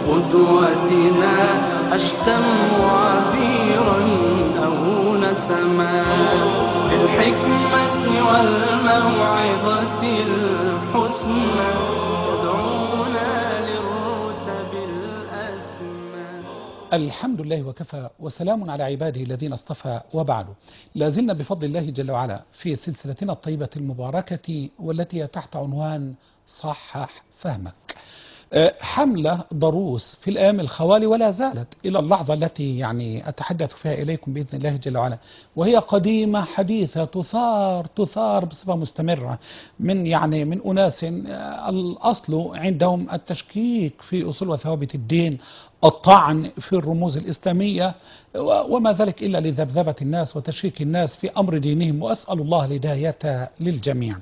قدوتنا أشتم عبيرا أو نسما بالحكمة والموعظة الحسنى يدعونا للرتب الأسمى الحمد لله وكفى وسلام على عباده الذين اصطفى وبعد لازلنا بفضل الله جل وعلا في سلسلتنا الطيبة المباركة والتي هي تحت عنوان صحح فهمك أه، حملة ضروس في الأيام الخوالي ولا زالت إلى اللحظة التي يعني أتحدث فيها إليكم بإذن الله جل وعلا وهي قديمة حديثة تثار تثار بصفة مستمرة من يعني من أناس أه، الأصل عندهم التشكيك في أصول وثوابت الدين الطعن في الرموز الإسلامية و- وما ذلك إلا لذبذبة الناس وتشكيك الناس في أمر دينهم وأسأل الله الهداية للجميع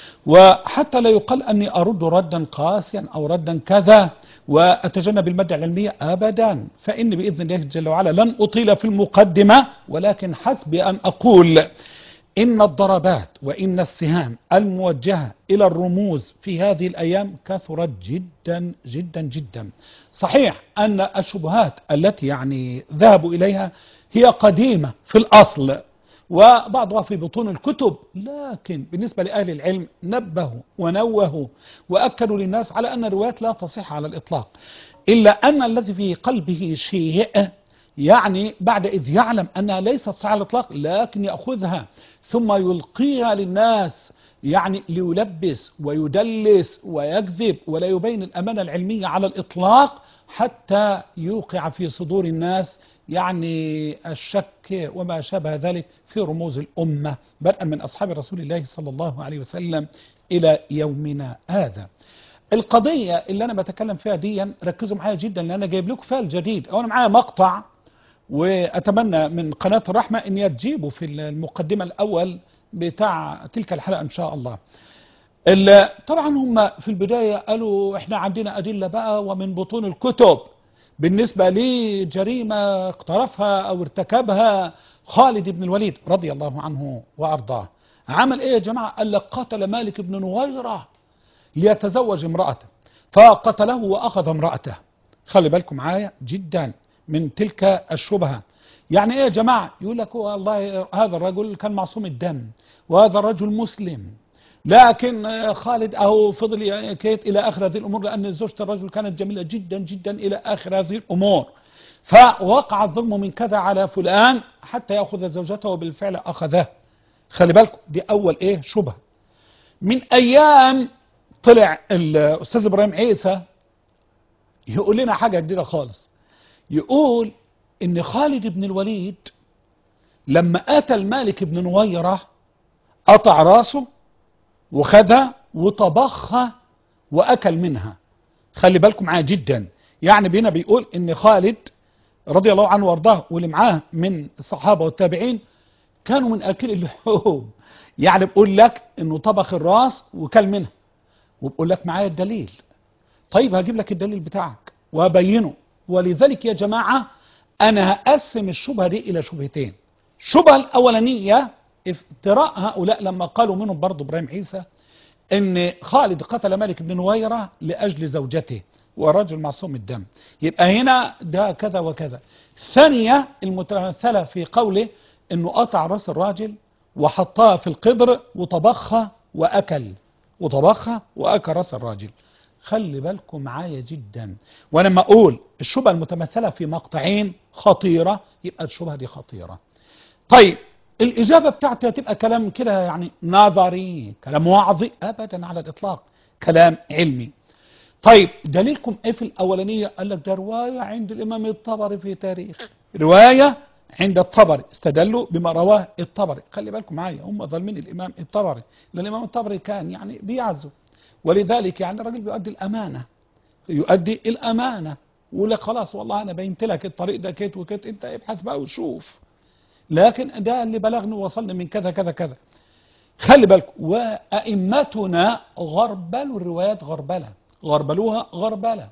وحتى لا يقال أني أرد ردا قاسيا أو ردا كذا وأتجنب المادة العلمية أبدا فإن بإذن الله جل وعلا لن أطيل في المقدمة ولكن حسبي أن أقول إن الضربات وإن السهام الموجهة إلى الرموز في هذه الأيام كثرت جدا جدا جدا صحيح أن الشبهات التي يعني ذهبوا إليها هي قديمة في الأصل وبعضها في بطون الكتب لكن بالنسبة لأهل العلم نبهوا ونوهوا وأكدوا للناس على أن الروايات لا تصح على الإطلاق إلا أن الذي في قلبه شيء يعني بعد إذ يعلم أنها ليست صحيحة على الإطلاق لكن يأخذها ثم يلقيها للناس يعني ليلبس ويدلس ويكذب ولا يبين الأمانة العلمية على الإطلاق حتى يوقع في صدور الناس يعني الشك وما شابه ذلك في رموز الأمة بدءا من أصحاب رسول الله صلى الله عليه وسلم إلى يومنا هذا القضية اللي أنا بتكلم فيها دي ركزوا معايا جدا لأن أنا جايب لكم فيها الجديد أو أنا معايا مقطع وأتمنى من قناة الرحمة أن تجيبوا في المقدمة الأول بتاع تلك الحلقة إن شاء الله ال- طبعا هم في البداية قالوا احنا عندنا أدلة بقى ومن بطون الكتب بالنسبة لجريمة اقترفها أو ارتكبها خالد بن الوليد رضي الله عنه وأرضاه عمل ايه يا جماعة قال لك قتل مالك بن نويرة ليتزوج امرأته فقتله وأخذ امرأته خلي بالكم معايا جدا من تلك الشبهة يعني ايه يا جماعة يقول لك هو الله هذا الرجل كان معصوم الدم وهذا الرجل مسلم لكن آه، خالد أهو فضل يكيت إلى آخر هذه الأمور لأن زوجة الرجل كانت جميلة جدا جدا إلى آخر هذه الأمور فوقع الظلم من كذا على فلان حتى يأخذ زوجته وبالفعل أخذه خلي بالكم دي أول إيه شبهة من أيام طلع الأستاذ إبراهيم عيسى يقول لنا حاجة جديدة خالص يقول إن خالد بن الوليد لما قتل مالك بن نويرة قطع راسه وخذها وطبخها وأكل منها خلي بالكم معاه جدا يعني بينا بيقول إن خالد رضي الله عنه وارضاه واللي معاه من الصحابة والتابعين كانوا من أكل اللحوم يعني بقول لك إنه طبخ الراس وكل منها وبقول لك معايا الدليل طيب هجيب لك الدليل بتاعك وابينه ولذلك يا جماعة أنا هقسم الشبهة دي إلى شبهتين الشبهة الأولانية افتراء هؤلاء لما قالوا منهم برضه إبراهيم عيسى ان خالد قتل مالك بن نويرة لأجل زوجته ورجل معصوم الدم يبقى هنا ده كذا وكذا ثانية المتمثلة في قوله انه قطع راس الراجل وحطها في القدر وطبخها وأكل وطبخها وأكل راس الراجل خلي بالكم معايا جدا وانا لما اقول الشبهة المتمثلة في مقطعين خطيرة يبقى الشبهة دي خطيرة طيب الإجابة بتاعتي هتبقى كلام كده يعني نظري كلام وعظي أبدا على الإطلاق كلام علمي طيب دليلكم ايه في الأولانية قال لك ده رواية عند الإمام الطبري في تاريخ رواية عند الطبري استدلوا بما رواه الطبري خلي بالكم معايا هم ظالمين الإمام الطبري لأن الإمام الطبري كان يعني بيعزو ولذلك يعني الراجل بيؤدي الأمانة يؤدي الأمانة ويقول لك خلاص والله أنا بينت لك الطريق ده كيت وكيت أنت ابحث بقى وشوف لكن ده اللي بلغني ووصلني من كذا كذا كذا خلي بالكم وأئمتنا غربلوا الروايات غربلة غربلوها غربلة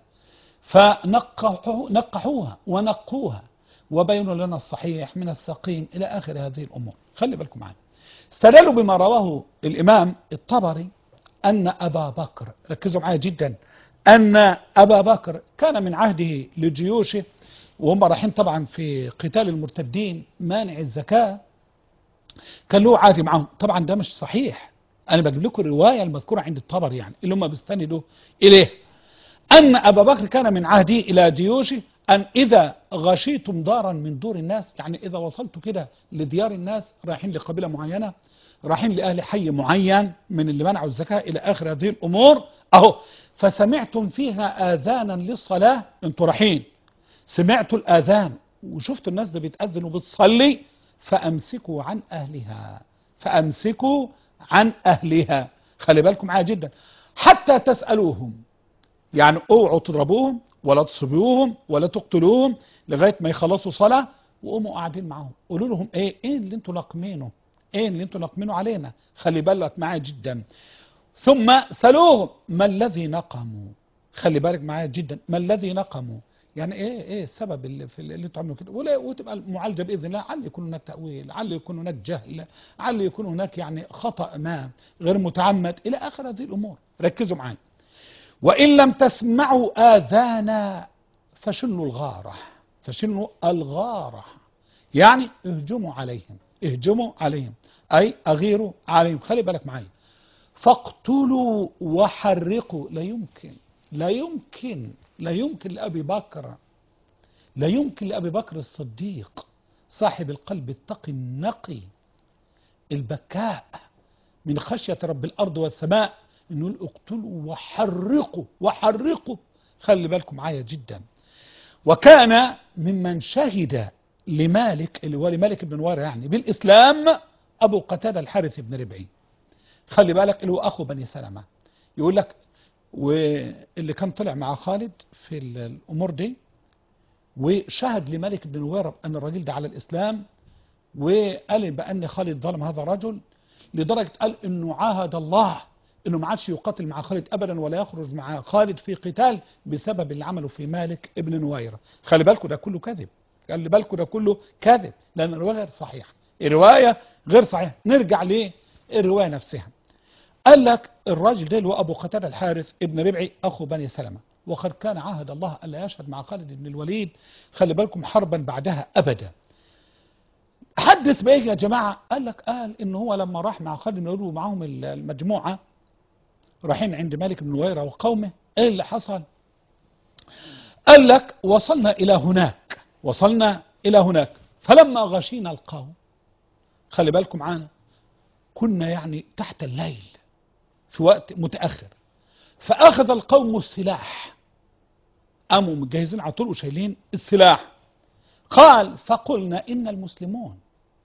فنقحوا نقحوها ونقوها وبينوا لنا الصحيح من السقيم إلى آخر هذه الأمور خلي بالكم معنا استدلوا بما رواه الإمام الطبري أن أبا بكر ركزوا معايا جدا أن أبا بكر كان من عهده لجيوشه وهم رايحين طبعا في قتال المرتدين مانع الزكاة كان له عادي معهم طبعا ده مش صحيح أنا بجيب لكم الرواية المذكورة عند الطبر يعني اللي هم بيستندوا إليه أن أبا بكر كان من عهده إلى جيوشه أن إذا غشيتم دارا من دور الناس يعني إذا وصلتوا كده لديار الناس رايحين لقبيلة معينة رايحين لأهل حي معين من اللي منعوا الزكاة إلى آخر هذه الأمور أهو فسمعتم فيها آذانا للصلاة انتوا رايحين سمعتوا الآذان وشفتوا الناس ده بيتأذن وبتصلي فأمسكوا عن أهلها فأمسكوا عن أهلها خلي بالكم معايا جدا حتى تسألوهم يعني اوعوا تضربوهم ولا تصبوهم ولا تقتلوهم لغايه ما يخلصوا صلاه وقوموا قاعدين معاهم قولوا لهم ايه ايه اللي انتوا ناقمينه ايه اللي انتوا ناقمينه علينا خلي بالك معايا جدا ثم سالوهم ما الذي نقموا خلي بالك معايا جدا ما الذي نقموا يعني ايه ايه السبب اللي في اللي انتوا عملوا كده ولا وتبقى المعالجه باذن الله عل يكون هناك تاويل عل يكون هناك جهل عل يكون هناك يعني خطا ما غير متعمد الى اخر هذه الامور ركزوا معايا وإن لم تسمعوا آذانا فشنوا الغارة فشنوا الغارة يعني اهجموا عليهم اهجموا عليهم أي أغيروا عليهم خلي بالك معايا فاقتلوا وحرقوا لا يمكن لا يمكن لا يمكن لأبي بكر لا يمكن لأبي بكر الصديق صاحب القلب التقي النقي البكاء من خشية رب الأرض والسماء انه اقتلوا وحرقوا وحرقوا خلي بالكم معايا جدا وكان ممن شهد لمالك اللي هو لمالك بن نوار يعني بالاسلام ابو قتاده الحارث بن ربعي خلي بالك اللي هو اخو بني سلمه يقول لك واللي كان طلع مع خالد في الامور دي وشهد لمالك بن نوير ان الراجل ده على الاسلام وقال بان خالد ظلم هذا الرجل لدرجه قال انه عاهد الله انه ما عادش يقاتل مع خالد ابدا ولا يخرج مع خالد في قتال بسبب اللي عمله في مالك ابن نويره خلي بالكم ده كله كذب خلي بالكم ده كله كذب لان الروايه غير صحيحه الروايه غير صحيحه نرجع للروايه نفسها قال لك الراجل ده اللي هو ابو قتاده الحارث ابن ربعي اخو بني سلمه وقد كان عهد الله الا يشهد مع خالد بن الوليد خلي بالكم حربا بعدها ابدا حدث بايه يا جماعه قال لك قال ان هو لما راح مع خالد بن الوليد ومعاهم المجموعه رايحين عند مالك بن نويرة وقومه ايه اللي حصل قال لك وصلنا الى هناك وصلنا الى هناك فلما غشينا القوم خلي بالكم معانا كنا يعني تحت الليل في وقت متأخر فأخذ القوم السلاح قاموا متجهزين على طول وشايلين السلاح قال فقلنا إن المسلمون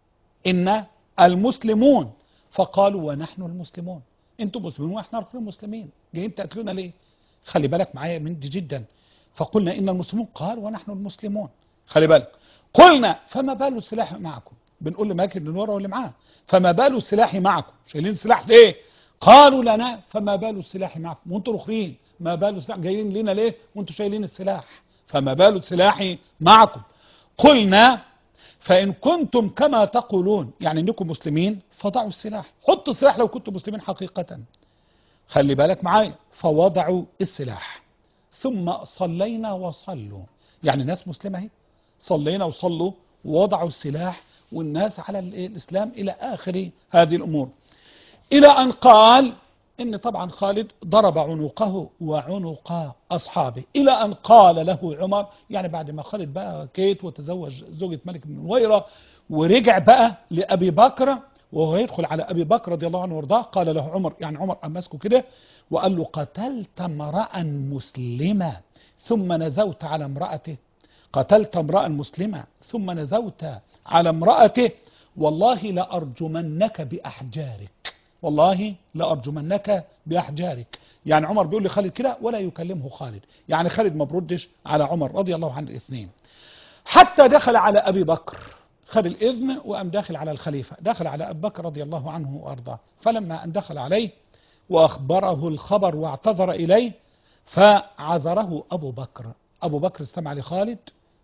إن المسلمون فقالوا ونحن المسلمون انتم مسلمين واحنا عارفين مسلمين جايين تقتلونا ليه خلي بالك معايا من دي جدا فقلنا ان المسلمون قال ونحن المسلمون خلي بالك قلنا فما بال السلاح معكم بنقول لمالك بن نوره واللي معاه فما بال السلاح معكم شايلين سلاح ليه قالوا لنا فما بال السلاح معكم وانتم الاخرين ما بال السلاح جايين لنا ليه وانتم شايلين السلاح فما بال السلاح معكم قلنا فإن كنتم كما تقولون يعني انكم مسلمين فضعوا السلاح حطوا السلاح لو كنتم مسلمين حقيقة خلي بالك معايا فوضعوا السلاح ثم صلينا وصلوا يعني ناس مسلمة اهي صلينا وصلوا ووضعوا السلاح والناس على الإسلام إلى آخر هذه الأمور إلى أن قال إن طبعا خالد ضرب عنقه وعنق أصحابه إلى أن قال له عمر يعني بعد ما خالد بقى كيت وتزوج زوجة ملك بن نويرة ورجع بقى لأبي بكر وهو يدخل على أبي بكر رضي الله عنه وارضاه قال له عمر يعني عمر أمسكه كده وقال له قتلت امرأ مسلمة ثم نزوت على امرأته قتلت امرأ مسلمة ثم نزوت على امرأته والله لأرجمنك بأحجارك والله لأرجمنك بأحجارك يعني عمر بيقول لخالد كده ولا يكلمه خالد يعني خالد ما بردش على عمر رضي الله عن الاثنين حتى دخل على أبي بكر خد الإذن وأم داخل على الخليفة دخل على أبي بكر رضي الله عنه وأرضاه فلما أن دخل عليه وأخبره الخبر واعتذر إليه فعذره أبو بكر أبو بكر استمع لخالد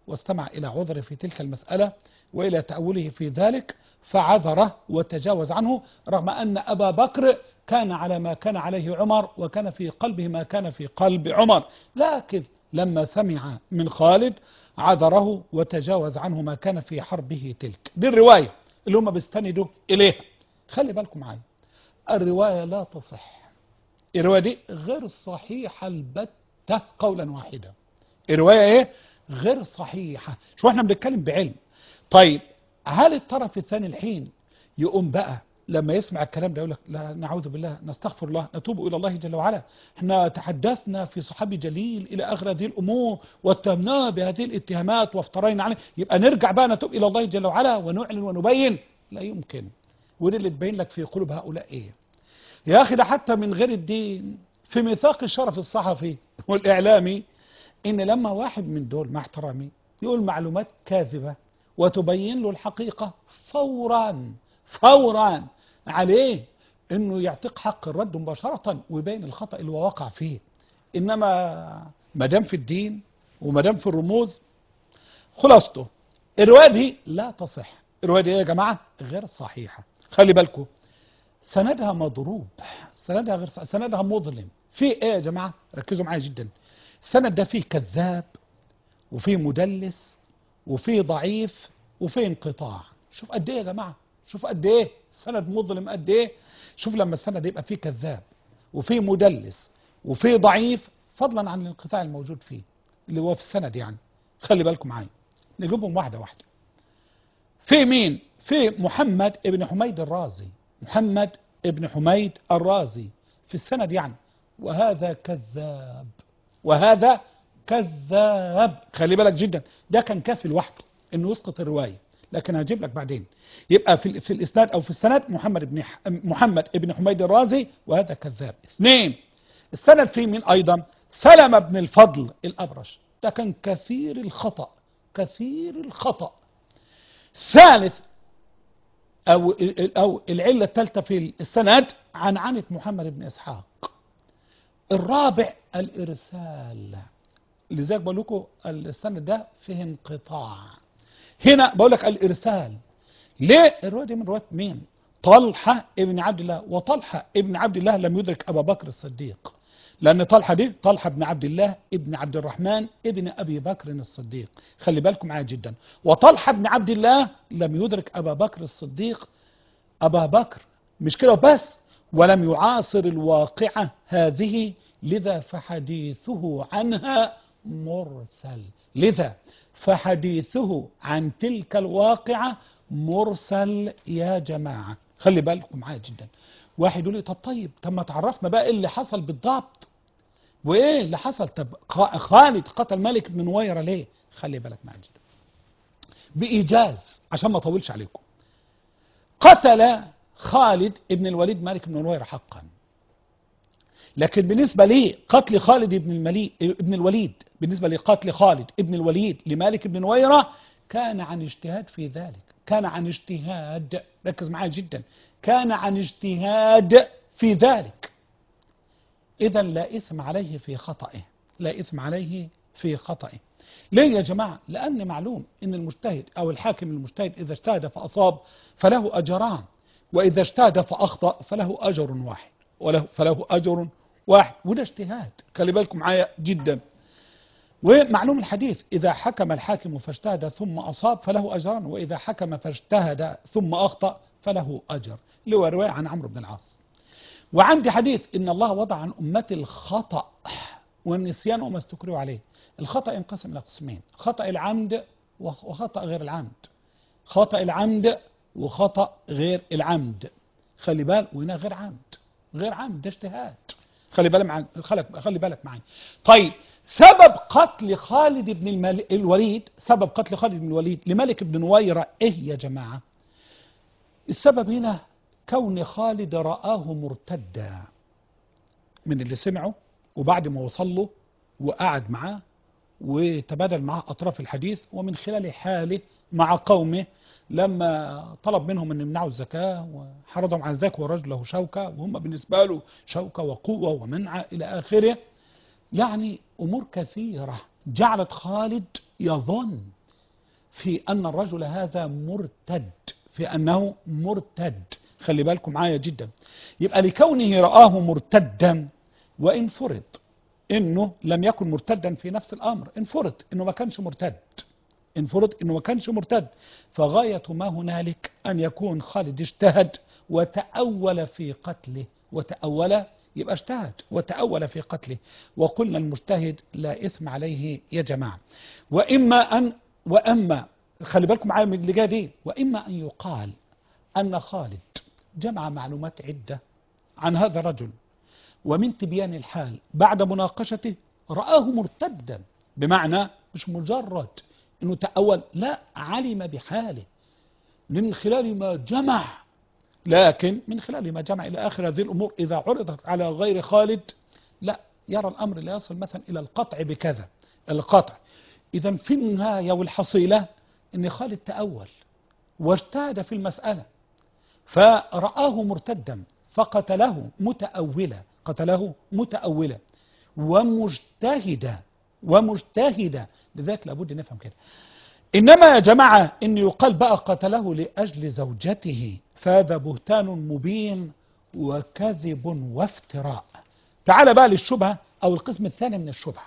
واستمع إلى عذره في تلك المسألة وإلى تأوله في ذلك فعذره وتجاوز عنه رغم أن أبا بكر كان على ما كان عليه عمر وكان في قلبه ما كان في قلب عمر لكن لما سمع من خالد عذره وتجاوز عنه ما كان في حربه تلك دي الرواية اللي هم بيستندوا إليها خلي بالكم معايا الرواية لا تصح الرواية دي غير صحيحة البتة قولا واحدا الرواية ايه غير صحيحة شو احنا بنتكلم بعلم طيب هل الطرف الثاني الحين يقوم بقى لما يسمع الكلام ده يقول لك لا نعوذ بالله نستغفر الله نتوب الى الله جل وعلا احنا تحدثنا في صحابي جليل الى اخر هذه الامور واتهمناه بهذه الاتهامات وافترينا عليه يبقى نرجع بقى نتوب الى الله جل وعلا ونعلن ونبين لا يمكن ودي اللي تبين لك في قلوب هؤلاء ايه يا اخي ده حتى من غير الدين في ميثاق الشرف الصحفي والاعلامي ان لما واحد من دول مع احترامي يقول معلومات كاذبه وتبين له الحقيقه فورا فورا عليه انه يعتق حق الرد مباشره ويبين الخطا اللي هو وقع فيه انما ما دام في الدين وما دام في الرموز خلاصته الروايه دي لا تصح الروايه دي يا جماعه غير صحيحه خلي بالكم سندها مضروب سندها غير صحيح. سندها مظلم في ايه يا جماعه ركزوا معايا جدا السند ده فيه كذاب وفيه مدلس وفيه ضعيف وفيه انقطاع شوف قد ايه يا جماعه شوف قد ايه سند مظلم قد ايه شوف لما السند يبقى فيه كذاب وفيه مدلس وفيه ضعيف فضلا عن الانقطاع الموجود فيه اللي هو في السند يعني خلي بالكم معايا نجيبهم واحده واحده في مين في محمد ابن حميد الرازي محمد ابن حميد الرازي في السند يعني وهذا كذاب وهذا كذاب خلي بالك جدا ده كان كافي لوحده انه يسقط الروايه لكن هجيب لك بعدين يبقى في, في الاسناد او في السند محمد بن ح... محمد ابن حميد الرازي وهذا كذاب اثنين السند فيه مين ايضا سلمة بن الفضل الابرش ده كان كثير الخطا كثير الخطا ثالث او او العله الثالثه في السند عن عنة محمد بن اسحاق الرابع الارسال لذلك بقول لكم السند ده فيه انقطاع هنا بقول لك الارسال ليه الروايه دي من روايه مين طلحه ابن عبد الله وطلحه ابن عبد الله لم يدرك ابا بكر الصديق لان طلحه دي طلحه بن عبد الله ابن عبد الرحمن ابن ابي بكر الصديق خلي بالكم معايا جدا وطلحه بن عبد الله لم يدرك ابا بكر الصديق ابا بكر مش كده بس ولم يعاصر الواقعه هذه لذا فحديثه عنها مرسل لذا فحديثه عن تلك الواقعة مرسل يا جماعة خلي بالكم معايا جدا واحد يقول لي طب طيب طب ما تعرفنا بقى ايه اللي حصل بالضبط وايه اللي حصل طب خالد قتل ملك بن نويرة ليه خلي بالك معايا جدا بإيجاز عشان ما اطولش عليكم قتل خالد ابن الوليد مالك بن نويرة حقا لكن بالنسبة لي قتل خالد ابن الملي ابن الوليد بالنسبة لقتل خالد ابن الوليد لمالك بن نويرة كان عن اجتهاد في ذلك كان عن اجتهاد ركز معايا جدا كان عن اجتهاد في ذلك إذا لا إثم عليه في خطئه لا إثم عليه في خطئه ليه يا جماعة لأن معلوم أن المجتهد أو الحاكم المجتهد إذا اجتهد فأصاب فله أجران وإذا اجتهد فأخطأ فله أجر واحد وله فله أجر واحد وده اجتهاد خلي بالكم معايا جدا ومعلوم الحديث إذا حكم الحاكم فاجتهد ثم أصاب فله أجران وإذا حكم فاجتهد ثم أخطأ فله أجر اللي هو رواية عن عمرو بن العاص وعندي حديث إن الله وضع عن أمتي الخطأ والنسيان وما استكروا عليه الخطأ ينقسم إلى قسمين خطأ العمد وخطأ غير العمد خطأ العمد وخطأ غير العمد خلي بال وهنا غير عمد غير عمد ده اجتهاد خلي بالك معايا خلي, خلي بالك معايا طيب سبب قتل خالد بن المل... الوليد سبب قتل خالد بن الوليد لملك بن نويرة ايه يا جماعة السبب هنا كون خالد رآه مرتدا من اللي سمعه وبعد ما وصل له وقعد معاه وتبادل معاه أطراف الحديث ومن خلال حاله مع قومه لما طلب منهم أن يمنعوا الزكاة وحرضهم عن ذاك ورجل له شوكة وهم بالنسبة له شوكة وقوة ومنع إلى آخره يعني أمور كثيرة جعلت خالد يظن في أن الرجل هذا مرتد في أنه مرتد خلي بالكم معايا جدا يبقى لكونه رآه مرتدا وإن فرض إنه لم يكن مرتدا في نفس الأمر إن فرض إنه ما كانش مرتد إن فرض إنه ما كانش مرتد فغاية ما هنالك أن يكون خالد اجتهد وتأول في قتله وتأول يبقى اجتهد وتأول في قتله وقلنا المجتهد لا إثم عليه يا جماعة وإما أن وأما خلي بالكم معايا من اللي جاي دي وإما أن يقال أن خالد جمع معلومات عدة عن هذا الرجل ومن تبيان الحال بعد مناقشته رآه مرتدا بمعنى مش مجرد أنه تأول لا علم بحاله من خلال ما جمع لكن من خلال ما جمع إلى آخر هذه الأمور إذا عرضت على غير خالد لا يرى الأمر لا يصل مثلا إلى القطع بكذا القطع إذا في النهاية والحصيلة أن خالد تأول واجتهد في المسألة فرآه مرتدا فقتله متأولا قتله متأولا ومجتهدا ومجتهدا لذلك لابد نفهم كده إنما يا جماعة إن يقال بقى قتله لأجل زوجته فهذا بهتان مبين وكذب وافتراء تعال بقى للشبهة أو القسم الثاني من الشبهة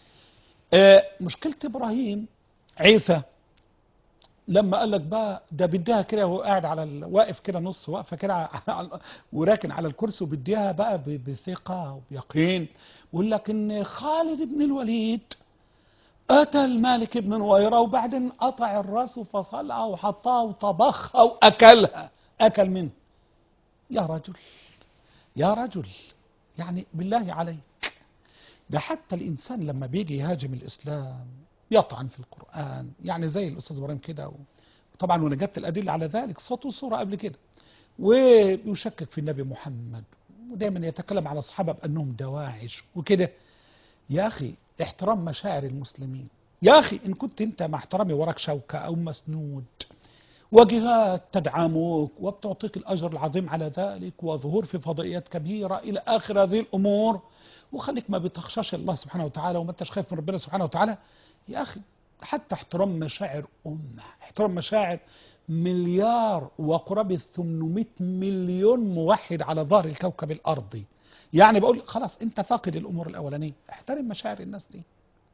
آه، مشكلة إبراهيم عيسى لما قال لك بقى ده بديها كده وهو قاعد على ال... واقف كده نص واقفه كده على- وراكن على الكرسي وبيديها بقى ب... بثقه وبيقين ويقول لك ان خالد بن الوليد قتل مالك بن نويره وبعدين قطع الراس وفصلها وحطها وطبخها واكلها اكل منه يا رجل يا رجل يعني بالله عليك ده حتى الإنسان لما بيجي يهاجم الإسلام يطعن في القرآن يعني زي الأستاذ إبراهيم كده وطبعا وأنا جبت الأدلة على ذلك صوت وصورة قبل كده ويشكك في النبي محمد ودايما يتكلم على الصحابة بأنهم دواعش وكده يا أخي احترام مشاعر المسلمين يا أخي إن كنت أنت مع احترامي وراك شوكة أو مسنود وجهات تدعمك وبتعطيك الأجر العظيم على ذلك وظهور في فضائيات كبيرة إلى آخر هذه الأمور وخليك ما بتخشاش الله سبحانه وتعالى وما انتش خايف من ربنا سبحانه وتعالى يا أخي حتى احترام مشاعر أمة احترام مشاعر مليار وقرابة 800 مليون موحد على ظهر الكوكب الأرضي يعني بقول خلاص انت فاقد الأمور الأولانية احترم مشاعر الناس دي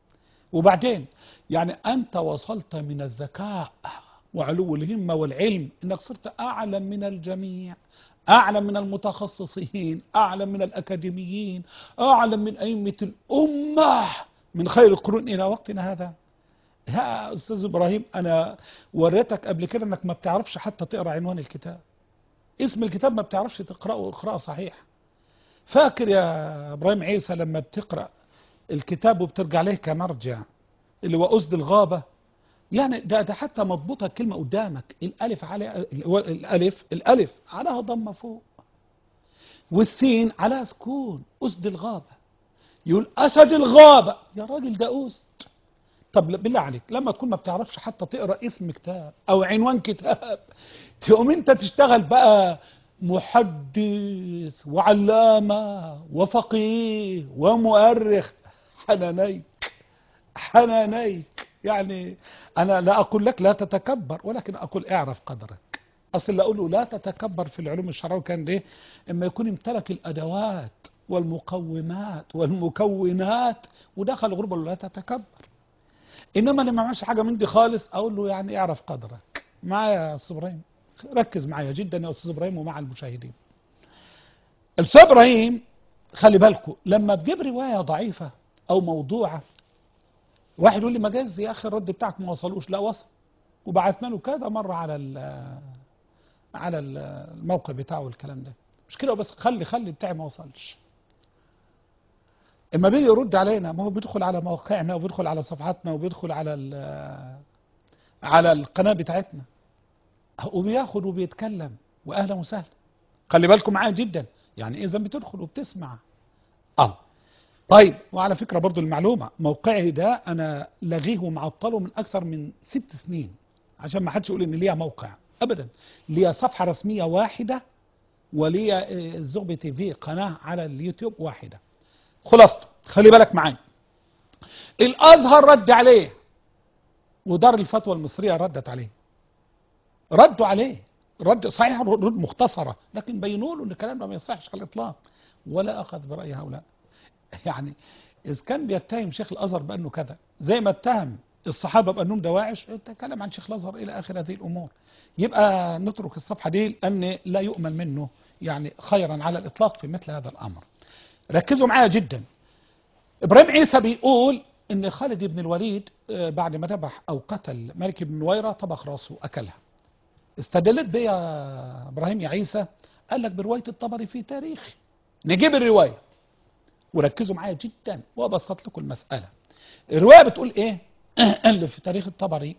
وبعدين يعني أنت وصلت من الذكاء وعلو الهمة والعلم أنك صرت أعلم من الجميع أعلم من المتخصصين أعلم من الأكاديميين أعلم من أئمة الأمة من خير القرون إلى وقتنا هذا يا أستاذ إبراهيم أنا وريتك قبل كده أنك ما بتعرفش حتى تقرأ عنوان الكتاب اسم الكتاب ما بتعرفش تقرأه قراءة صحيح فاكر يا إبراهيم عيسى لما بتقرأ الكتاب وبترجع له كمرجع اللي هو أسد الغابة يعني ده, ده حتى مضبوطة الكلمة قدامك الألف على الألف الألف عليها ضمة فوق والسين عليها سكون أسد الغابة يقول أسد الغابة يا راجل ده أسد طب بالله عليك لما تكون ما بتعرفش حتى تقرأ اسم كتاب أو عنوان كتاب تقوم أنت تشتغل بقى محدث وعلامة وفقيه ومؤرخ حنانيك حنانيك يعني أنا لا أقول لك لا تتكبر ولكن أقول اعرف قدرك أصل لا أقول له لا تتكبر في العلوم الشرعية كان ده إما يكون امتلك الأدوات والمقومات والمكونات ودخل غربة لا تتكبر إنما اللي ما عملش حاجة من دي خالص أقول له يعني اعرف قدرك معايا يا أستاذ إبراهيم ركز معايا جدا يا أستاذ إبراهيم ومع المشاهدين الأستاذ إبراهيم خلي بالكم لما بجيب رواية ضعيفة أو موضوعة واحد يقول لي ما جاز يا اخي الرد بتاعك ما وصلوش لا وصل وبعثنا له كذا مره على ال على ال الموقع بتاعه والكلام ده مش كده بس خلي خلي بتاعي ما وصلش اما بيجي يرد علينا ما هو بيدخل على مواقعنا وبيدخل على صفحاتنا وبيدخل على ال- على القناه بتاعتنا وبياخد وبيتكلم واهلا وسهلا خلي بالكم معايا جدا يعني اذا بتدخل وبتسمع اه طيب وعلى فكرة برضو المعلومة موقعي ده أنا لغيه ومعطله من أكثر من ست سنين عشان ما حدش يقول إن ليها موقع أبدا ليها صفحة رسمية واحدة وليها آه، الزغبي تي في قناة على اليوتيوب واحدة خلاصته خلي بالك معايا الأزهر رد عليه ودار الفتوى المصرية ردت عليه ردوا عليه رد صحيح رد مختصرة لكن بينوا له ان الكلام ده ما يصحش على الإطلاق ولا أخذ برأي هؤلاء يعني إذا كان بيتهم شيخ الأزهر بأنه كذا زي ما اتهم الصحابة بأنهم دواعش تكلم عن شيخ الأزهر إلى آخر هذه الأمور يبقى نترك الصفحة دي لأن لا يؤمن منه يعني خيرا على الإطلاق في مثل هذا الأمر ركزوا معايا جدا إبراهيم عيسى بيقول إن خالد بن الوليد آه، بعد ما ذبح أو قتل مالك بن نويرة طبخ راسه أكلها استدلت بيه يا إبراهيم يا عيسى قال لك برواية الطبري في تاريخ نجيب الرواية وركزوا معايا جدا وابسط لكم المسألة الرواية بتقول ايه اللي في تاريخ الطبري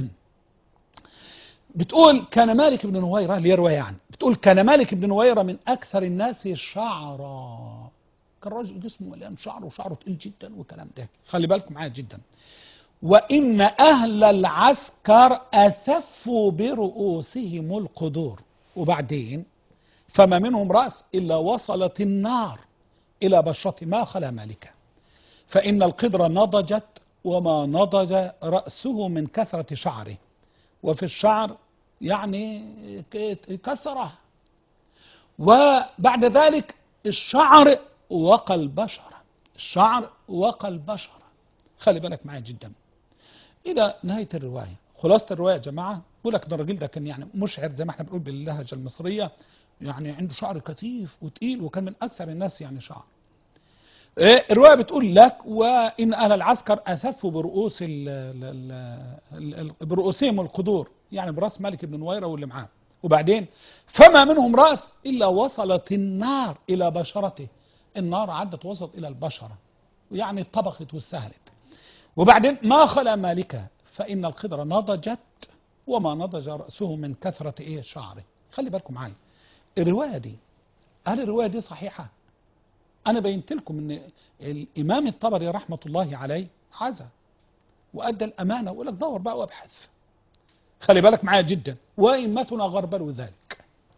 بتقول كان مالك بن نويرة اللي هي رواية يعني بتقول كان مالك بن نويرة من أكثر الناس شعرا كان راجل جسمه مليان شعر وشعره تقيل جدا والكلام ده خلي بالكم معايا جدا وإن أهل العسكر أثفوا برؤوسهم القدور وبعدين فما منهم رأس إلا وصلت النار إلى بشرة ما خلا مالكا فإن القدر نضجت وما نضج رأسه من كثرة شعره وفي الشعر يعني كثرة وبعد ذلك الشعر وقى البشرة الشعر وقى البشرة خلي بالك معايا جدا إلى نهاية الرواية خلاصة الرواية يا جماعة بقول لك ده الراجل ده كان يعني مشعر زي ما احنا بنقول باللهجة المصرية يعني عنده شعر كثيف وتقيل وكان من أكثر الناس يعني شعر إيه، الرواية بتقول لك وإن أهل العسكر أثفوا برؤوس ال ال ال ال برؤوسهم القدور يعني برأس مالك بن نويرة واللي معاه وبعدين فما منهم رأس إلا وصلت النار إلى بشرته النار عدت وصلت إلى البشرة يعني طبخت واستهلت وبعدين ما خلا مالكا فإن الخضر نضجت وما نضج رأسه من كثرة إيه شعره خلي بالكم معايا الرواية دي هل الرواية دي صحيحة أنا بينت لكم أن الإمام الطبري رحمة الله عليه عزا وأدى الأمانة وقال لك دور بقى وابحث خلي بالك معايا جدا وإمتنا غربلوا ذلك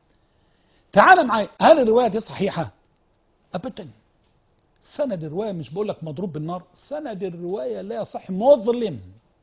تعال معايا هل الرواية دي صحيحة أبدا سند الرواية مش بقول لك مضروب بالنار سند الرواية لا يصح مظلم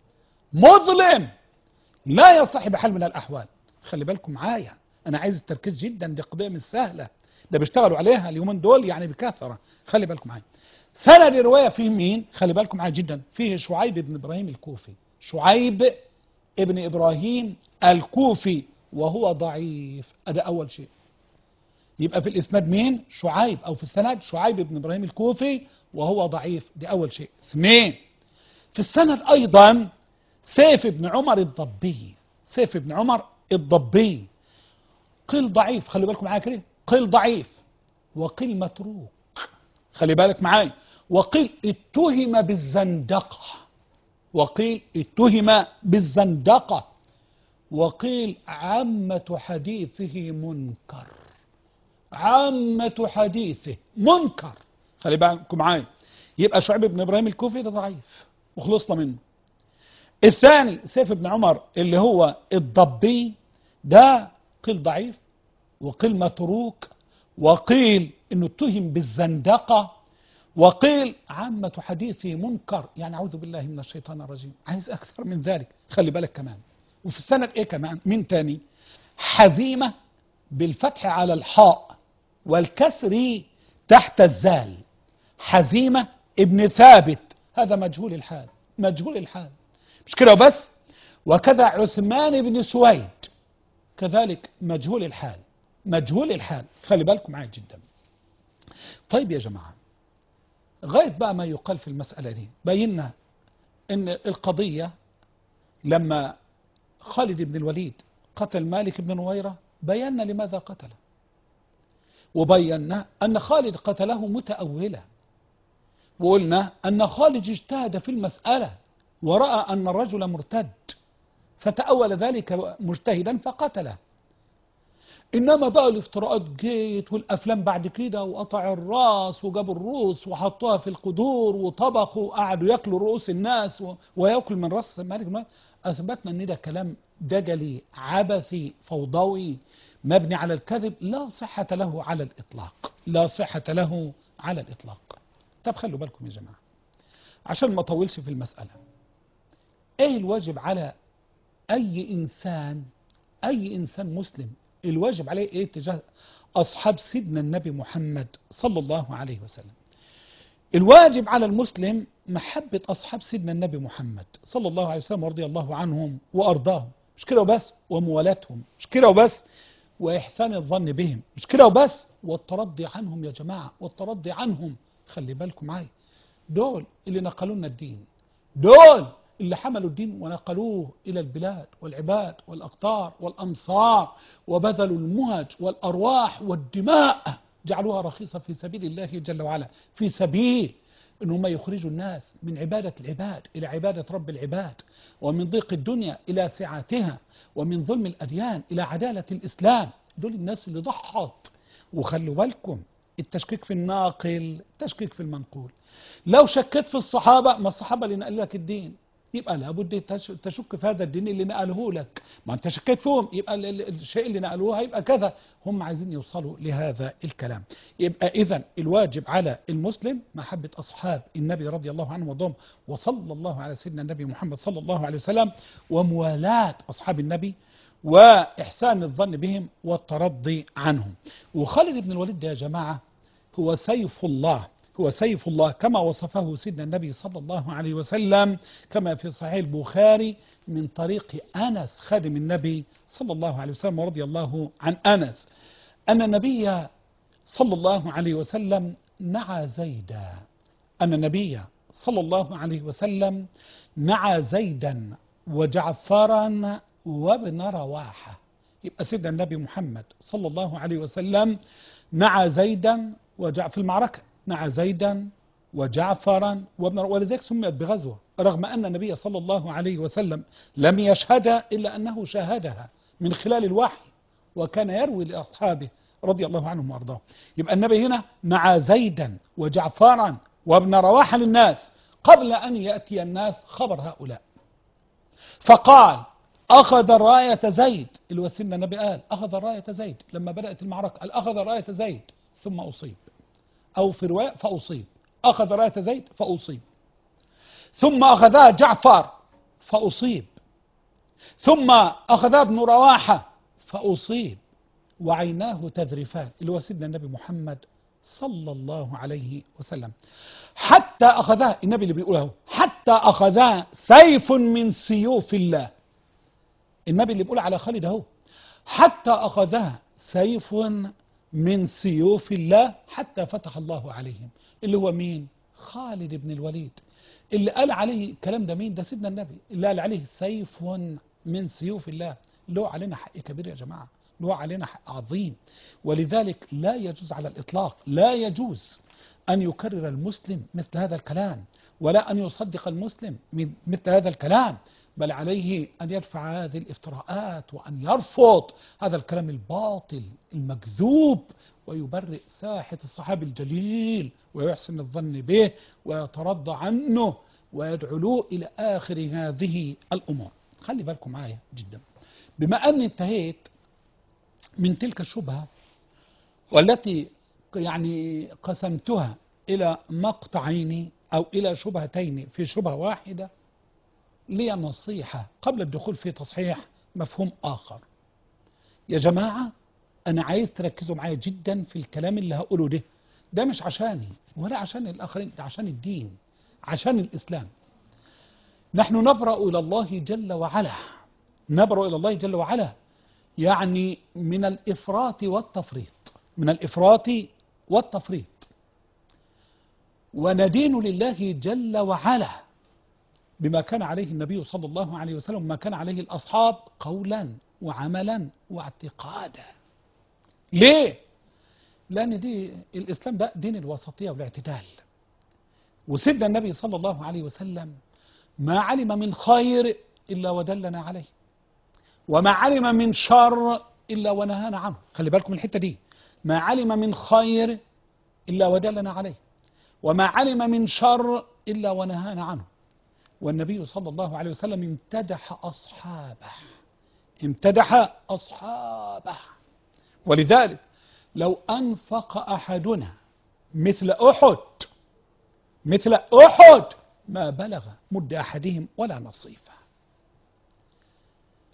مظلم لا يصح بحال من الأحوال خلي بالكم معايا أنا عايز التركيز جدا دي قضية مش سهلة ده بيشتغلوا عليها اليومين دول يعني بكثرة خلي بالكم معايا سند الرواية فيه مين خلي بالكم معايا جدا فيه شعيب بن إبراهيم الكوفي شعيب ابن إبراهيم الكوفي وهو ضعيف هذا أول شيء يبقى في الإسناد مين شعيب أو في السند شعيب بن إبراهيم الكوفي وهو ضعيف دي أول شيء اثنين في السند أيضا سيف بن عمر الضبي سيف بن عمر الضبي قيل ضعيف خلي بالكم معايا كده قيل ضعيف وقيل متروك خلي بالك معايا وقيل اتهم بالزندقة وقيل اتهم بالزندقة وقيل عامة حديثه منكر عامة حديثه منكر خلي بالكم معايا يبقى شعيب بن ابراهيم الكوفي ده ضعيف وخلصنا منه الثاني سيف بن عمر اللي هو الضبي ده قيل ضعيف وقيل متروك وقيل انه اتهم بالزندقة وقيل عامة حديثه منكر يعني اعوذ بالله من الشيطان الرجيم عايز اكثر من ذلك خلي بالك كمان وفي السند ايه كمان مين تاني حزيمة بالفتح على الحاء والكسر تحت الزال حزيمة ابن ثابت هذا مجهول الحال مجهول الحال مش كده وبس وكذا عثمان بن سويد كذلك مجهول الحال مجهول الحال خلي بالكم معايا جدا طيب يا جماعة غاية بقى ما يقال في المسألة دي بينا ان القضية لما خالد بن الوليد قتل مالك بن نويرة بينا لماذا قتله وبينا أن خالد قتله متأولا وقلنا أن خالد اجتهد في المسألة ورأى أن الرجل مرتد فتأول ذلك مجتهدا فقتله إنما بقى الافتراءات جيت والأفلام بعد كده وقطع الراس وجابوا الروس وحطوها في القدور وطبخوا وقعدوا ياكلوا رؤوس الناس و... وياكل من راس مالك ما أثبتنا أن ده كلام دجلي عبثي فوضوي مبني على الكذب لا صحة له على الإطلاق لا صحة له على الإطلاق طب خلوا بالكم يا جماعة عشان ما أطولش في المسألة ايه الواجب على اي انسان اي انسان مسلم الواجب عليه ايه تجاه اصحاب سيدنا النبي محمد صلى الله عليه وسلم الواجب على المسلم محبة أصحاب سيدنا النبي محمد صلى الله عليه وسلم ورضي الله عنهم وأرضاهم مش كده وبس وموالاتهم مش كده وبس وإحسان الظن بهم مش كده وبس والترضي عنهم يا جماعة والترضي عنهم خلي بالكم معايا دول اللي نقلوا لنا الدين دول اللي حملوا الدين ونقلوه إلى البلاد والعباد والأقطار والأمصار وبذلوا المهج والأرواح والدماء جعلوها رخيصة في سبيل الله جل وعلا في سبيل ان هم يخرجوا الناس من عبادة العباد إلى عبادة رب العباد ومن ضيق الدنيا إلى سعاتها ومن ظلم الأديان إلى عدالة الإسلام دول الناس اللي ضحت وخلوا بالكم التشكيك في الناقل تشكيك في المنقول لو شكيت في الصحابة ما الصحابة اللي نقل لك الدين يبقى لابد تش- تشك في هذا الدين اللي نقله لك ما انت شكيت فيهم يبقى ال- ال- الشيء اللي نقلوه هيبقى كذا هم عايزين يوصلوا لهذا الكلام يبقى اذا الواجب على المسلم محبة اصحاب النبي رضي الله عنهم وارضاهم وصلى الله على سيدنا النبي محمد صلى الله عليه وسلم وموالاة اصحاب النبي واحسان الظن بهم والترضي عنهم وخالد بن الوليد ده يا جماعه هو سيف الله هو سيف الله كما وصفه سيدنا النبي صلى الله عليه وسلم كما في صحيح البخاري من طريق أنس خادم النبي صلى الله عليه وسلم ورضي الله عن أنس أن النبي صلى الله عليه وسلم نعى زيدا أن النبي صلى الله عليه وسلم نعى زيدا وجعفرا وابن رواحة يبقى سيدنا النبي محمد صلى الله عليه وسلم نعى زيدا وجع في المعركة نعى زيدا وجعفرا وابن ولذلك سميت بغزوة رغم أن النبي صلى الله عليه وسلم لم يشهدها إلا أنه شاهدها من خلال الوحي وكان يروي لأصحابه رضي الله عنهم وأرضاهم يبقى النبي هنا نعى زيدا وجعفرا وابن رواحة للناس قبل أن يأتي الناس خبر هؤلاء فقال أخذ راية زيد اللي هو سيدنا النبي قال أخذ راية زيد لما بدأت المعركة قال أخذ راية زيد ثم أصيب أو في رواية فأصيب أخذ راية زيد فأصيب ثم أخذها جعفر فأصيب ثم أخذها ابن رواحة فأصيب وعيناه تذرفان اللي هو سيدنا النبي محمد صلى الله عليه وسلم حتى أخذها النبي اللي بيقوله حتى أخذها سيف من سيوف الله النبي اللي بيقول على خالد اهو حتى أخذها سيف من سيوف الله حتى فتح الله عليهم اللي هو مين خالد بن الوليد اللي قال عليه الكلام ده مين ده سيدنا النبي اللي قال عليه سيف من سيوف الله له علينا حق كبير يا جماعة له علينا حق عظيم ولذلك لا يجوز على الإطلاق لا يجوز أن يكرر المسلم مثل هذا الكلام ولا أن يصدق المسلم من مثل هذا الكلام بل عليه أن يدفع هذه الافتراءات وأن يرفض هذا الكلام الباطل المكذوب ويبرئ ساحة الصحابي الجليل ويحسن الظن به ويترضى عنه ويدعو له إلى آخر هذه الأمور خلي بالكم معايا جدا بما أني انتهيت من تلك الشبهة والتي يعني قسمتها إلى مقطعين أو إلى شبهتين في شبهة واحدة لي نصيحة قبل الدخول في تصحيح مفهوم آخر يا جماعة أنا عايز تركزوا معايا جدا في الكلام اللي هقوله ده ده مش عشاني ولا عشان الآخرين ده عشان الدين عشان الإسلام نحن نبرأ إلى الله جل وعلا نبرأ إلى الله جل وعلا يعني من الإفراط والتفريط من الإفراط والتفريط وندين لله جل وعلا بما كان عليه النبي صلى الله عليه وسلم ما كان عليه الأصحاب قولا وعملا واعتقادا ليه؟ لأن دي الإسلام ده دين الوسطية والاعتدال وسيدنا النبي صلى الله عليه وسلم ما علم من خير إلا ودلنا عليه وما علم من شر إلا ونهانا عنه خلي بالكم الحتة دي ما علم من خير إلا ودلنا عليه وما علم من شر إلا ونهانا عنه والنبي صلى الله عليه وسلم امتدح أصحابه امتدح أصحابه ولذلك لو أنفق أحدنا مثل أحد مثل أحد ما بلغ مد أحدهم ولا نصيفه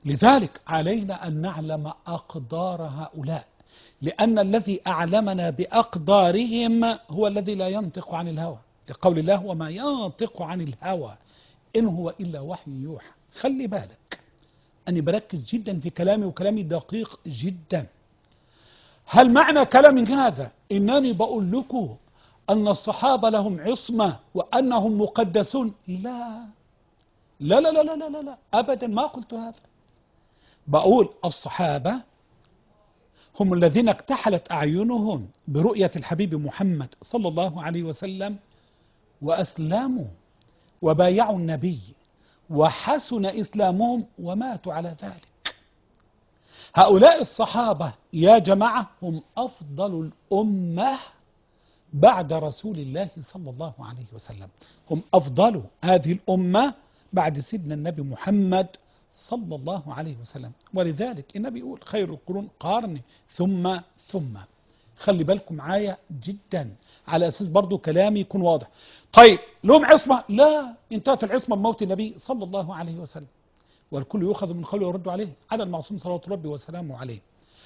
لذلك علينا أن نعلم أقدار هؤلاء لأن الذي أعلمنا بأقدارهم هو الذي لا ينطق عن الهوى لقول الله وما ينطق عن الهوى إن هو إلا وحي يوحى خلي بالك أني بركز جدا في كلامي وكلامي دقيق جدا هل معنى كلامي هذا إنني بقول لكم أن الصحابة لهم عصمة وأنهم مقدسون لا لا لا لا لا لا, لا, لا. أبدا ما قلت هذا بقول الصحابة هم الذين اكتحلت أعينهم برؤية الحبيب محمد صلى الله عليه وسلم وأسلموا وبايعوا النبي وحسن إسلامهم وماتوا على ذلك هؤلاء الصحابة يا جماعة هم أفضل الأمة بعد رسول الله صلى الله عليه وسلم هم أفضل هذه الأمة بعد سيدنا النبي محمد صلى الله عليه وسلم ولذلك النبي يقول خير القرون قارني ثم ثم خلي بالكم معايا جدا على أساس برضو كلامي يكون واضح طيب لهم عصمة لا انتهت العصمة بموت النبي صلى الله عليه وسلم والكل يؤخذ من قوله ويرد عليه على المعصوم صلوات ربي وسلامه عليه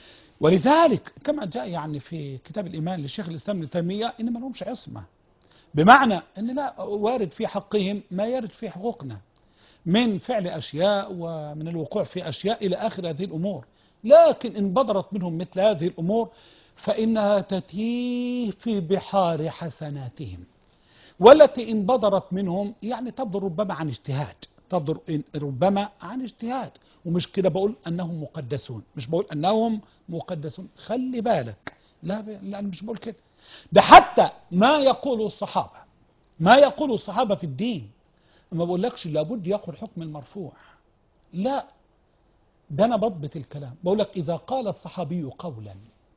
ولذلك كما جاء يعني في كتاب الإيمان للشيخ الإسلام ابن تيمية إن ما لهمش عصمة بمعنى أن لا وارد في حقهم ما يرد في حقوقنا من فعل أشياء ومن الوقوع في أشياء إلى آخر هذه الأمور لكن إن بدرت منهم مثل هذه الأمور فإنها تتيه في بحار حسناتهم والتي إن بدرت منهم يعني تبدر ربما عن اجتهاد تبدر ربما عن اجتهاد ومش كده بقول أنهم مقدسون مش بقول أنهم مقدسون خلي بالك لا, ب... لا أنا مش بقول كده ده حتى ما يقوله الصحابة ما يقوله الصحابة في الدين ما بقولكش لابد ياخذ حكم المرفوع لا ده أنا بضبط الكلام بقول لك إذا قال الصحابي قولا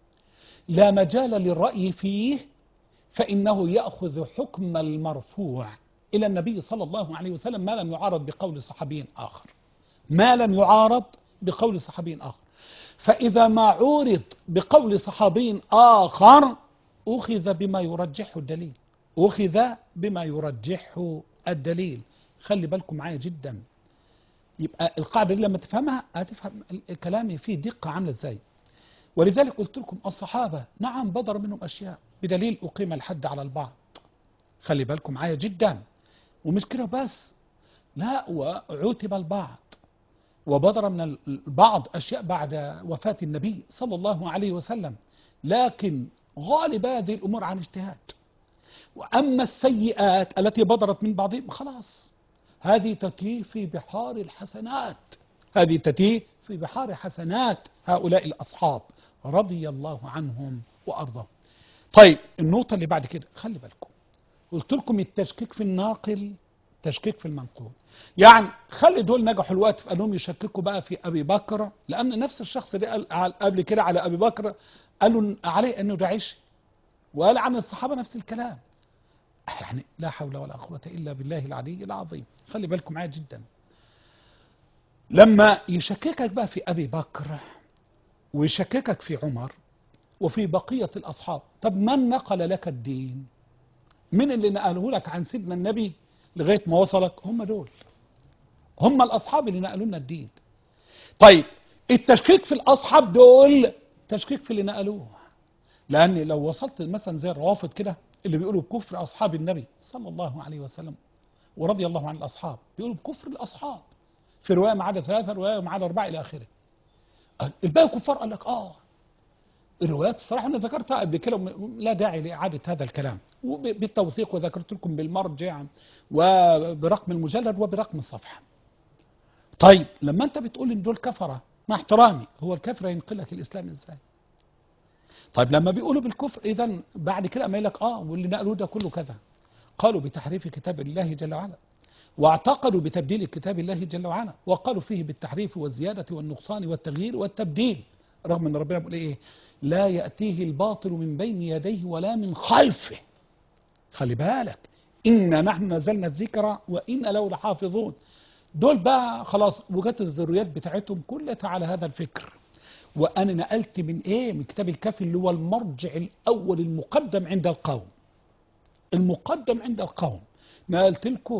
لا مجال للرأي فيه فإنه يأخذ حكم المرفوع إلى النبي صلى الله عليه وسلم ما لم يعارض بقول صحابي آخر ما لم يعارض بقول صحابي آخر فإذا ما عورض بقول صحابي آخر أخذ بما يرجحه الدليل أخذ بما يرجحه الدليل خلي بالكم معايا جدا يبقى القاعدة دي لما تفهمها هتفهم كلامي فيه دقة عاملة ازاي ولذلك قلت لكم الصحابة نعم بدر منهم أشياء بدليل أقيم الحد على البعض خلي بالكم معايا جدا ومش كده بس لا وعوتب البعض وبدر من البعض أشياء بعد وفاة النبي صلى الله عليه وسلم لكن غالب هذه الأمور عن اجتهاد وأما السيئات التي بدرت من بعضهم خلاص هذه تتيه في بحار الحسنات هذه تتيه في بحار حسنات هؤلاء الأصحاب رضي الله عنهم وأرضاهم طيب النقطة اللي بعد كده خلي بالكم قلت لكم التشكيك في الناقل تشكيك في المنقول يعني خلي دول نجحوا الوقت في انهم يشككوا بقى في ابي بكر لان نفس الشخص اللي قال قبل كده على ابي بكر قالوا عليه انه داعشي وقال عن الصحابه نفس الكلام يعني لا حول ولا قوه الا بالله العلي العظيم خلي بالكم معايا جدا لما يشككك بقى في ابي بكر ويشككك في عمر وفي بقيه الاصحاب طب من نقل لك الدين من اللي نقله لك عن سيدنا النبي لغايه ما وصلك هم دول هم الاصحاب اللي نقلوا لنا الدين طيب التشكيك في الاصحاب دول تشكيك في اللي نقلوه لان لو وصلت مثلا زي الروافض كده اللي بيقولوا بكفر اصحاب النبي صلى الله عليه وسلم ورضي الله عن الاصحاب بيقولوا بكفر الاصحاب في روايه ما عدا ثلاثه روايه ما عدا اربعه الى اخره الباقي كفار قال لك اه الروايات الصراحه انا ذكرتها قبل كده لا داعي لاعاده هذا الكلام وبالتوثيق وذكرت لكم بالمرجع وبرقم المجلد وبرقم الصفحه. طيب لما انت بتقول ان دول كفره مع احترامي هو الكفر ينقلك الاسلام ازاي؟ طيب لما بيقولوا بالكفر اذا بعد كده ما لك اه واللي نقلوه ده كله كذا. قالوا بتحريف كتاب الله جل وعلا واعتقدوا بتبديل كتاب الله جل وعلا وقالوا فيه بالتحريف والزياده والنقصان والتغيير والتبديل رغم ان ربنا بيقول ايه لا ياتيه الباطل من بين يديه ولا من خلفه خلي بالك انا نحن نزلنا الذكر وانا له لحافظون دول بقى خلاص وجت الذريات بتاعتهم كلها على هذا الفكر وانا نقلت من ايه من كتاب الكافي اللي هو المرجع الاول المقدم عند القوم المقدم عند القوم نقلت لكم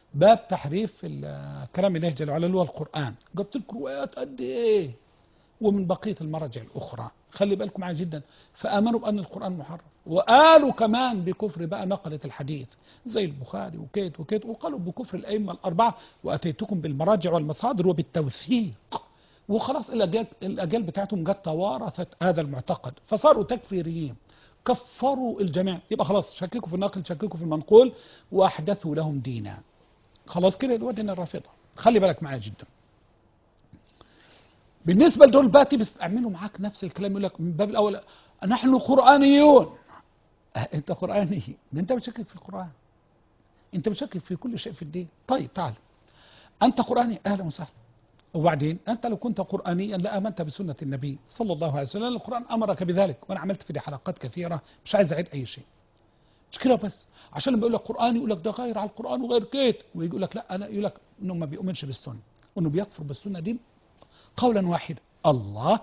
باب تحريف ال- كلام الله جل وعلا اللي هو القرآن جبت لكم روايات قد ايه ومن بقية المراجع الأخرى خلي بالكم معايا جدا فآمنوا بأن القرآن محرف وقالوا كمان بكفر بقى نقلة الحديث زي البخاري وكيت وكيت وقالوا بكفر الأئمة الأربعة وأتيتكم بالمراجع والمصادر وبالتوثيق وخلاص الأجيال, الأجيال بتاعتهم جت توارثت هذا المعتقد فصاروا تكفيريين كفروا الجميع يبقى خلاص شككوا في الناقل شككوا في المنقول وأحدثوا لهم دينا خلاص كده الودن الرافضة خلي بالك معايا جدا بالنسبة لدول باتي بيستعملوا معاك نفس الكلام يقول لك من باب الأول نحن قرآنيون أه أنت قرآني ما أنت بتشكك في القرآن أنت بتشكك في كل شيء في الدين طيب تعال أنت قرآني أهلا وسهلا وبعدين أنت لو كنت قرآنيا لآمنت بسنة النبي صلى الله عليه وسلم القرآن أمرك بذلك وأنا عملت في دي حلقات كثيرة مش عايز أعيد أي شيء مش كده بس عشان لما يقول لك قرآن يقول لك ده غير على القرآن وغير كيت ويقول لك لا أنا يقول لك إنه ما بيؤمنش بالسنة وإنه بيكفر بالسنة دي قولا واحدا الله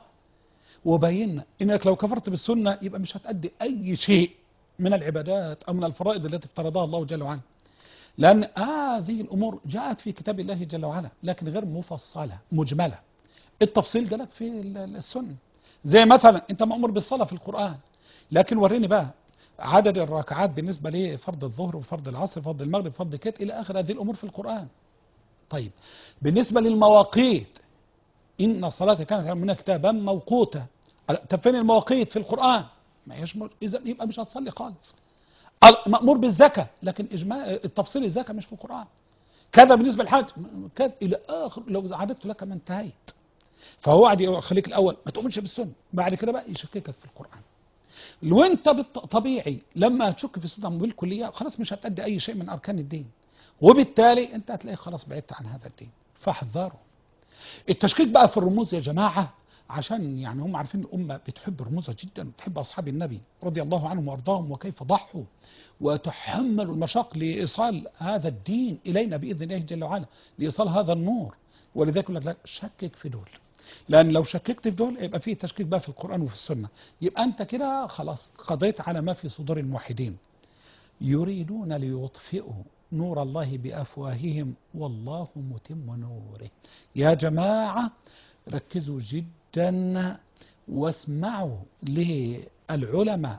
وبينا انك لو كفرت بالسنه يبقى مش هتأدي اي شيء من العبادات او من الفرائض التي افترضها الله جل وعلا لان هذه الامور جاءت في كتاب الله جل وعلا لكن غير مفصله مجمله التفصيل جالك في ال- السنه زي مثلا انت مامور بالصلاه في القران لكن وريني بقى عدد الركعات بالنسبه لفرض الظهر وفرض العصر وفرض المغرب وفرض كت الى اخر هذه الامور في القران طيب بالنسبه للمواقيت إن الصلاة كانت من كتابا موقوتا طب فين المواقيت في القرآن ما هيش مر... إذا يبقى مش هتصلي خالص مأمور بالزكاة لكن إجماع التفصيل الزكاة مش في القرآن كذا بالنسبة للحج كذا إلى آخر لو عددت لك ما انتهيت فهو قاعد يخليك الأول ما تؤمنش بالسنة بعد كده بقى يشككك في القرآن وانت بالط- طبيعي لما تشك في السنة بالكلية خلاص مش هتأدي أي شيء من أركان الدين وبالتالي انت هتلاقي خلاص بعدت عن هذا الدين فاحذروا التشكيك بقى في الرموز يا جماعة عشان يعني هم عارفين الأمة بتحب رموزها جدا بتحب أصحاب النبي رضي الله عنهم وأرضاهم وكيف ضحوا وتحملوا المشاق لإيصال هذا الدين إلينا بإذن الله جل وعلا لإيصال هذا النور ولذلك يقول لك لا شكك في دول لأن لو شككت في دول يبقى فيه تشكيك بقى في القرآن وفي السنة يبقى أنت كده خلاص قضيت على ما في صدور الموحدين يريدون ليطفئوا نور الله بأفواههم والله متم نوره يا جماعة ركزوا جدا واسمعوا للعلماء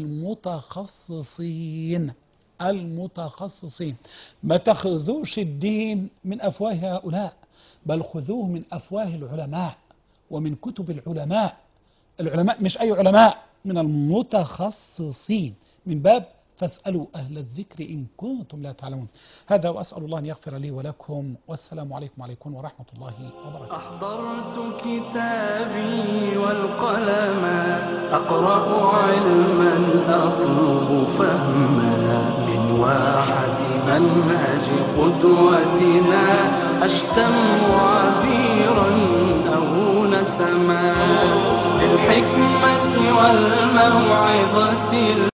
المتخصصين المتخصصين ما تاخذوش الدين من أفواه هؤلاء بل خذوه من أفواه العلماء ومن كتب العلماء العلماء مش أي علماء من المتخصصين من باب فاسألوا أهل الذكر إن كنتم لا تعلمون هذا وأسأل الله أن يغفر لي ولكم والسلام عليكم وعليكم ورحمة الله وبركاته أحضرت كتابي والقلم أقرأ علما أطلب فهما من واحة منهج قدوتنا أشتم عبيرا أو نسما بالحكمة والموعظة